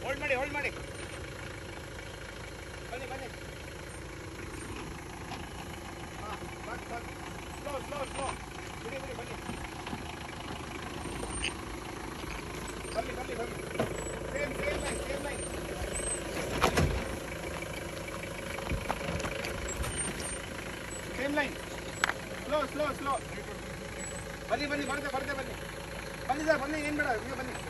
Hold ಮಾಡಿ hold ಮಾಡಿ ಬನ್ನಿ ಬನ್ನಿ ಹಾ ಸಾಕು ಸಾಕು ಸ್ಲೋ ಸ್ಲೋ ಸ್ಲೋ ಬಿಡಿ ಬಿಡಿ ಬನ್ನಿ ಬನ್ನಿ ಬನ್ನಿ ಬನ್ನಿ same same line same line same line slow slow slow ಬನ್ನಿ ಬನ್ನಿ ಬರ್ತೆ ಬರ್ತೆ ಬನ್ನಿ ಬನ್ನಿ ಸರ್ ಬನ್ನಿ ಏನು ಬೇಡ ನೀವು ಬನ್ನಿ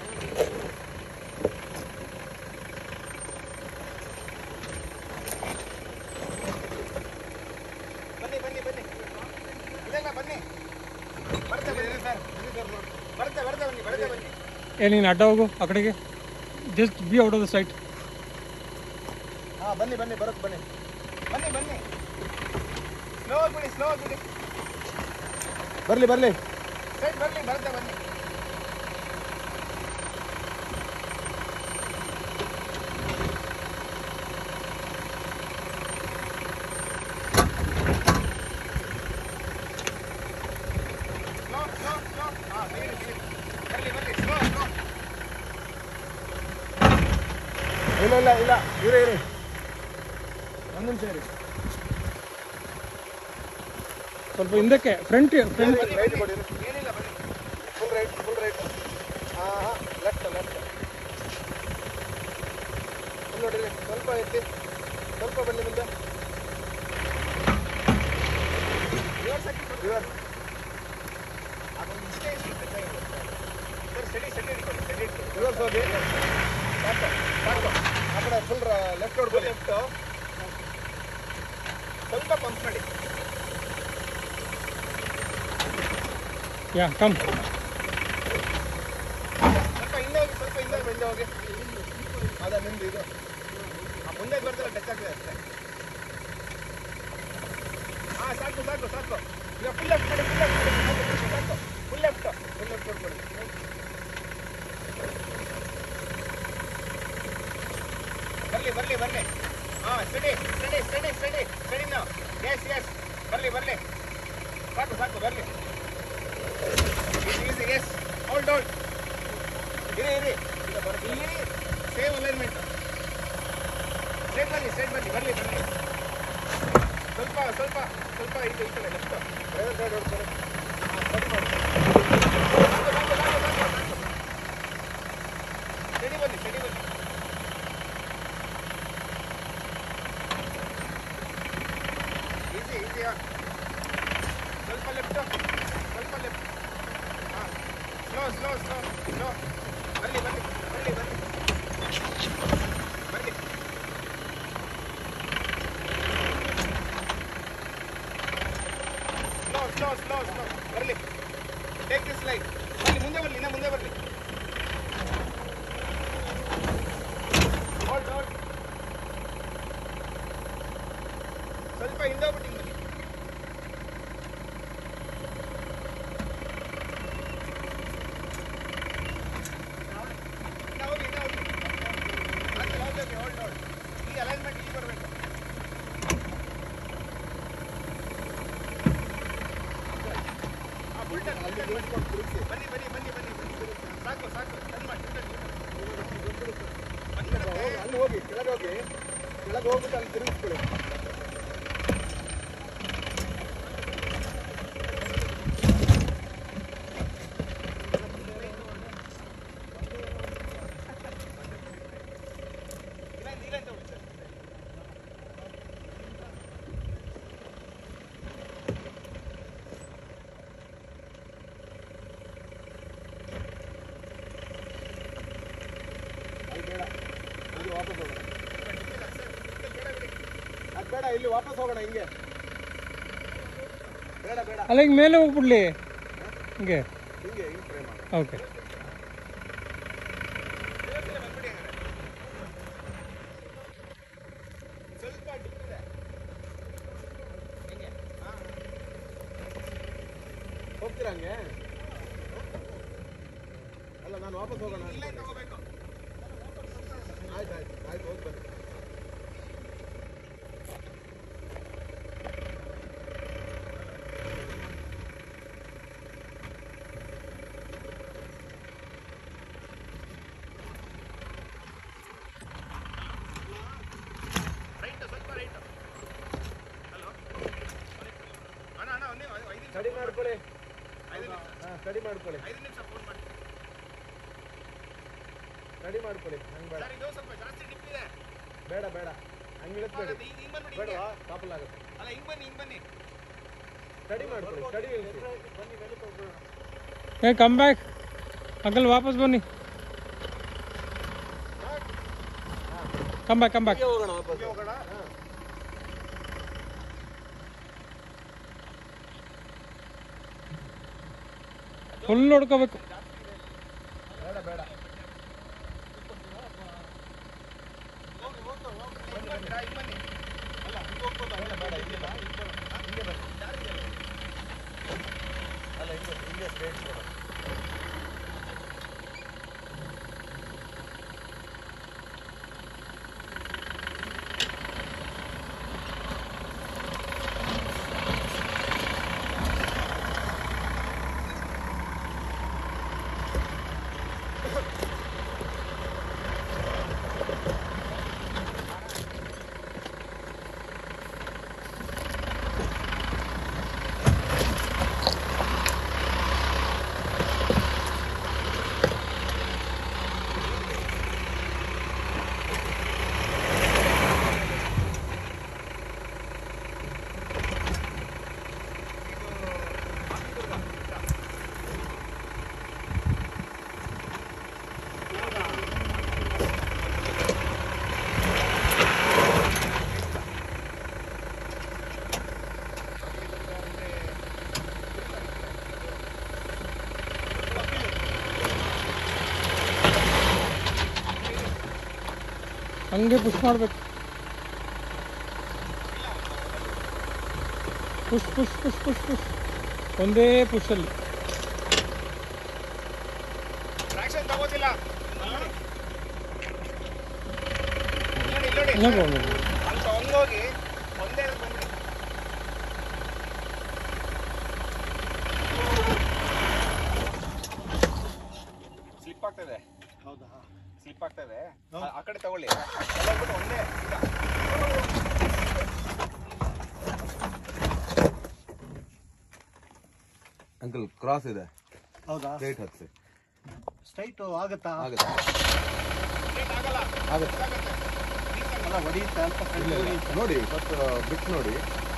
ಬನ್ನಿ ಬನ್ನಿ ಬನ್ನಿ ಇದೆಲ್ಲ ಬನ್ನಿ ಬರ್ತೆ ಬನ್ನಿ ಸರ್ ಬರ್ತೆ ಬರ್ತೆ ಬನ್ನಿ ಬರ್ತೆ ಬನ್ನಿ ಏ ನೀನು ಅಡ್ಡ ಹೋಗು ಆ ಕಡೆಗೆ just be out of the sight ಹಾಂ ಬನ್ನಿ ಬನ್ನಿ ಬರುತ್ತೆ ಬನ್ನಿ ಬನ್ನಿ ಬನ್ನಿ ಸ್ಲೋ ಬಿಡಿ ಸ್ಲೋ ಬಿಡಿ ಬರಲಿ ಬರಲಿ ಸೈಡ್ ಬರಲಿ ಬರುತ್ತೆ ಬನ್ನಿ ಸ್ಲೋ ಸ್ಲೋ ಸ್ಲೋ ಹಾಂ ಸೈಡ್ ಬರಲಿ ಬರಲಿ ಸ್ಲೋ ಸ್ಲೋ ಇಲ್ಲ ಇಲ್ಲ ಇಲ್ಲ ಇರಿ ಇರಿ ಒಂದು ನಿಮಿಷ ಇರಿ ಸ್ವಲ್ಪ ಹಿಂದಕ್ಕೆ ಫ್ರಂಟ್ ಫ್ರಂಟ್ ರೈಟ್ ಕೊಡಿ ಏನಿಲ್ಲ ಬನ್ನಿ ಫುಲ್ ರೈಟ್ ಫುಲ್ ರೈಟ್ ಹಾಂ ಹಾಂ ಲೆಫ್ಟ್ ಲೆಫ್ಟ್ ಫುಲ್ ನೋಡಿರಿ ಸ್ವಲ್ಪ ಎತ್ತಿ ಸ್ವಲ್ಪ ಬನ್ನಿ ಮುಂದೆ ರಿವರ್ಸ್ ಹಾಕಿ ರಿವರ್ಸ್ ಅದೊಂದು ಇಷ್ಟೇ ಇಷ್ಟು ಬೇಕಾಗಿಲ್ಲ ಸರ್ ಸೆಡಿ ಸೆಡಿ ಇಟ್ಕೊಳ್ಳಿ ಸೆಡಿ ಇಟ್ಕೊಳ್ಳಿ ರಿವರ್ಸ್ ಹೋಗಿ ಸಾಕು ಸಾಕು ಆ ಕಡೆ ಫುಲ್ ಲೆಫ್ಟ್ ಹೊಡ್ಬೋದು ಲೆಫ್ಟು ಸ್ವಲ್ಪ ಪಂಪ್ ಮಾಡಿ ಯಾ ಕಮ್ ಸ್ವಲ್ಪ ಹಿಂದೆ ಹೋಗಿ ಸ್ವಲ್ಪ ಹಿಂದೆ ಹಿಂದೆ ಹೋಗಿ ಅದ ನಿಮ್ದು ಇದು ಆ ಮುಂದೆ ಬರ್ತಾರೆ ಟಚ್ ಆಗ್ತದೆ ಅಷ್ಟೇ ಹಾ ಸಾಕು ಸಾಕು ಸಾಕು ಈಗ ಫುಲ್ ಲೆಫ್ಟ್ ಮಾಡಿ ಫುಲ್ ಲೆಫ್ಟ್ ಮಾಡಿ ಸಾಕು ಫುಲ್ ಲೆಫ್ಟ್ ಫುಲ್ ಲೆಫ್ಟ್ ಕೊಡ್ಬೇಡಿ ಬರ್ಲಿ ಬರ್ಲಿ ಬರ್ಲಿ ಹಾ steady steady steady steady steady ನಾವು ಎಸ್ ಎಸ್ ಬರ್ಲಿ ಬರ್ಲಿ ಸಾಕು ಸಾಕು ಬರ್ಲಿ easy easy yes hold hold ಇರಿ ಇರಿ ಇಲ್ಲಿ ಸೇಮ್ ಅಲೈನ್ಮೆಂಟ್ ಸ್ಟ್ರೇಟ್ ಬನ್ನಿ ಸ್ಟ್ರೇಟ್ ಬನ್ನಿ ಬರಲಿ ಬನ್ನಿ ಸ್ವಲ್ಪ ಸ್ವಲ್ಪ ಸ್ವಲ್ಪ ಇದು ಈ ಕಡೆ ಲೆಫ್ಟ್ ಡ್ರೈವರ್ ಸೈಡ್ ಹೊಡ್ತಾರೆ ಸ್ಟಡಿ ಬನ್ನಿ ಸ್ಟಡಿ ಬನ್ನಿ ಈಸಿ ಈಸಿಯಾ ಸ್ವಲ್ಪ ಲೆಫ್ಟ್ ಸ್ವಲ್ಪ ಲೆಫ್ಟ್ ಹಾಂ ಸ್ಲೋ ಸ್ಲೋ ಸ್ಲೋ ಸ್ಲೋ ಬರಲಿ ಬರಲಿ ಬರಲಿ ಬರಲಿ ಬರಲಿ ಸ್ಲೋ ಸ್ಲೋ ಸ್ಲೋ ಸ್ಲೋ ಬರಲಿ ಟೇಕ್ ದಿಸ್ ಲೈಟ್ ಬರಲಿ ಮುಂದೆ ಬರಲಿ ಇನ್ನ ಮುಂದೆ ಬರಲಿ ಹೋಲ್ಡ್ ಹೋಲ್ಡ್ ಸ್ವಲ್ಪ ಹಿಂದೆ ಹೋಗ್ಬಿಟ್ಟು ಹಿಂಗೆ ಬನ್ನಿ ಇನ್ನ ಹೋಗಿ ಇನ್ನ ಹೋಗಿ ಮತ್ತೆ ಹೋಗ್ಬೇಕು ಹೋಲ್ಡ್ ಹೋಲ್ಡ್ ಈ ಅಲೈನ್ಮೆಂಟ್ ಇಲ್ಲಿ ಬರಬೇಕು ಫುಲ್ ಟರ್ನ್ ಬನ್ನಿ ಬನ್ನಿ ಬನ್ನಿ ಬನ್ನಿ ಬನ್ನಿ ಸಾಕು ಸಾಕು ಟರ್ನ್ ಮಾಡಿ ಅಲ್ಲಿ ಹೋಗಿ ಕೆಳಗೆ ಹೋಗಿ ಕೆಳಗೆ ಹೋಗ್ಬಿಟ್ಟು ಅಲ್ಲಿ ತಿರುಗಿಸ್ಕೊಳ್ಳಿ ಅಲ್ಲಿ ಬೇಡ ಇಲ್ಲಿ ವಾಪಸ್ ಹೋಗೋಣ ಅದು ಬೇಡ ಇಲ್ಲಿ ವಾಪಸ್ ಹೋಗೋಣ ಹಿಂಗೆ ಬೇಡ ಬೇಡ ಅಲ್ಲ ಹಿಂಗೆ ಮೇಲೆ ಹೋಗ್ಬಿಡ್ಲಿ ಹಿಂಗೆ ಹಿಂಗೆ ಹಿಂಗೆ ಟ್ರೈ ಮಾಡೋಣ ಓಕೆ ಸ್ವಲ್ಪ ಡಿಪ್ ಇದೆ ಹಿಂಗೆ ಹಾ. ಹೋಗ್ತೀರಾ ಹಂಗೆ ಅಲ್ಲ ನಾನು ವಾಪಸ್ ಹೋಗೋಣ ತಗೋಬೇಕು ಆಯ್ತು ಆಯ್ತು ಆಯ್ತು ಹೋಗಿ ಬನ್ನಿ ಸ್ಟಡಿ ಮಾಡ್ಕೊಳ್ಳಿ ಐದು ನಿಮಿಷ ಫೋನ್ ಮಾಡಿ ಸ್ಟಡಿ ಮಾಡ್ಕೊಳ್ಳಿ ಹಂಗೆ ಬೇಡ ಸರ್ ಇದು ಸ್ವಲ್ಪ ಜಾಸ್ತಿ ಡಿಪ್ ಇದೆ ಬೇಡ ಬೇಡ ಹಂಗೆ ಇಳಿಸ್ಬೇಡಿ ಹಿಂಗ್ ಹಿಂಗ್ ಬಂದ್ಬಿಡಿ ಬೇಡವಾ ಹಿಂಗೆ. ಕಾಪಲ್ ಆಗುತ್ತೆ ಅಲ್ಲ ಹಿಂಗ್ ಬನ್ನಿ ಹಿಂಗ್ ಬನ್ನಿ ಸ್ಟಡಿ ಮಾಡ್ಕೊಳ್ಳಿ ಸ್ಟಡಿ ಬನ್ನಿ ಮೇಲೆ ಹೋಗೋಣ ಏ ಕಮ್ ಬ್ಯಾಕ್ ಅಂಕಲ್ ವಾಪಸ್ ಬನ್ನಿ ಕಮ್ ಬ್ಯಾಕ್ ಕಮ್ ಬ್ಯಾಕ್ ಹೋಗೋಣ ವಾಪಸ್ ಹೋಗೋಣ ಫುಲ್ ನೋಡ್ಕೋಬೇಕು ಬೇಡ ಬೇಡ ಹೋಗಿ ಹೋಗ್ತಾ ಹೋಗ್ತಾ ಹಿಂಗ್ ಬರ್ತೀರಾ ಹಿಂಗ್ ಬನ್ನಿ ಅಲ್ಲ ಹಿಂಗ್ ಹೋಗ್ಬೋದು ಅಲ್ಲ ಬೇಡ ಇಲ್ಲಿಲ್ಲ ಹಿಂಗೆ ಬನ್ನಿ ದಾರಿ ಇದೆಯಲ್ಲ. ಅಲ್ಲ ಹಿಂಗೆ ಹಿಂಗೆ ಸ್ಟ್ರೇಟ್ ಕೊಡು ಹಂಗೆ ಪುಷ್ ಮಾಡಬೇಕು push push push push push ಒಂದೇ ಪುಷಲ್ಲಿ ಟ್ರಾಕ್ಷನ್ ತಗೋತಿಲ್ಲ ಅಲ್ಲಿ ನೋಡಿ ಇಲ್ಲಿ ನೋಡಿ ಇನ್ನೂ ಹೋಗ್ಬೇಕು ಅಂತ ಹಂಗೋಗಿ ಒಂದೇ ಬಂದ್ಬಿಡಿ ಸ್ಲಿಪ್ ಆಗ್ತದೆ ಹೌದಾ ಸ್ಲಿಪ್ ಆಗ್ತದೆ ಆ- ಆ ಕಡೆ ತಗೊಳ್ಳಿ ತಗೊಂಡ್ಬಿಟ್ಟು ಒಂದೇ ಈಗ ಅಂಕಲ್ ಕ್ರಾಸ್ ಇದೆ ಹೌದಾ ಸ್ಟ್ರೇಟ್ ಹತ್ಸಿ ಸ್ಟ್ರೈಟ್ ಆಗತ್ತಾ ಆಗುತ್ತೆ straight ಆಗಲ್ಲ ಆಗುತ್ತೆ ಅಲ್ಲ ಹೊಡೆಯುತ್ತಾ ಅಂತ ಇಲ್ಲ ಇಲ್ಲ ನೋಡಿ ಫಸ್ಟ್ ಬಿಟ್ಟು ನೋಡಿ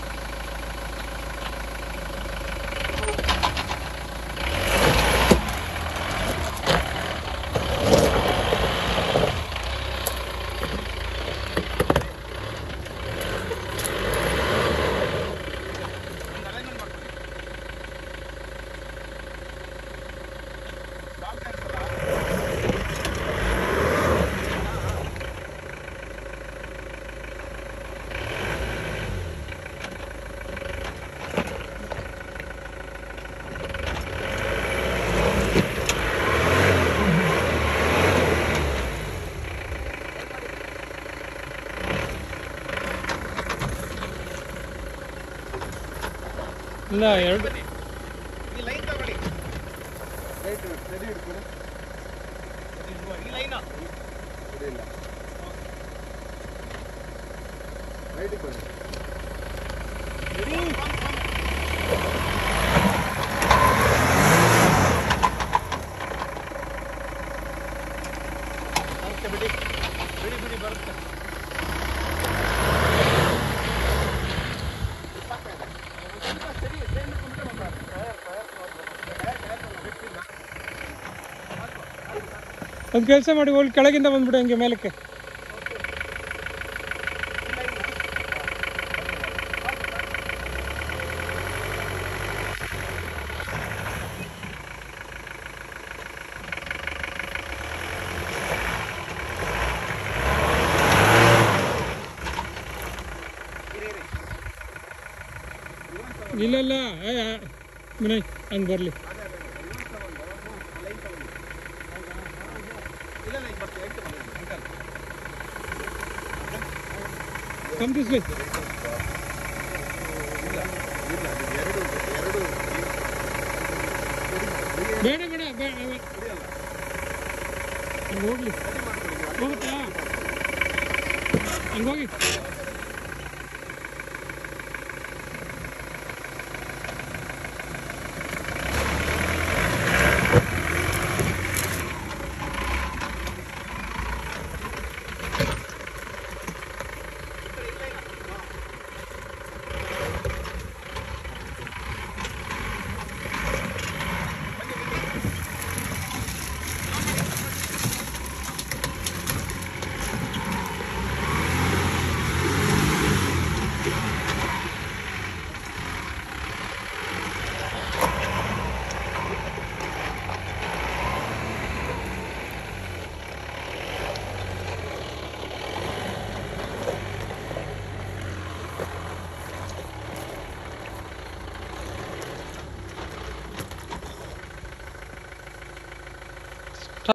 ಒಂದು ಅಲೈನ್ಮೆಂಟ್ ಮಾಡ್ಕೊಳ್ಳಿ ಬಾಕ್ಸ್ ಹಾಕ್ಸಲ್ಲ? ಇಲ್ಲ ಎರಡು ಬನ್ನಿ ಈ ಲೈನ್ ತಗೊಳ್ಳಿ ಸ್ಟ್ರೈಟ್ ಸ್ಟಡಿ ಹಿಡ್ಕೊಳ್ಳಿ ಈ ಲೈನ್ ಸರಿ ಇಲ್ಲ ರೈಟಿಗೆ ಬನ್ನಿ ಬರುತ್ತೆ ಬಿಡಿ ಬಿಡಿ ಬಿಡಿ ಬರುತ್ತೆ ಒಂದು ಕೆಲಸ ಮಾಡಿ ಹೋಗಿ ಕೆಳಗಿಂದ ಬಂದ್ಬಿಡು ಹಂಗೆ ಮೇಲಕ್ಕೆ ಇಲ್ಲ ಇಲ್ಲ ಏ, ಆ, ವಿನಯ್ ಹಂಗೆ ಬರಲಿ ಇಲ್ಲ ಇಲ್ಲ ಈಗ ಬರ್ತೀವಿ ಎಂಟು ಬನ್ನಿ ಅಂಕಲ್ ಕಮ್ ದಿಸ್ ವೇ ಬೇಡ ಬೇಡ ಬೇಡ ಹಂಗೆ ಹೋಗ್ಲಿ ಹೋಗುತ್ತಾ ಹಂಗೆ ಹೋಗಿ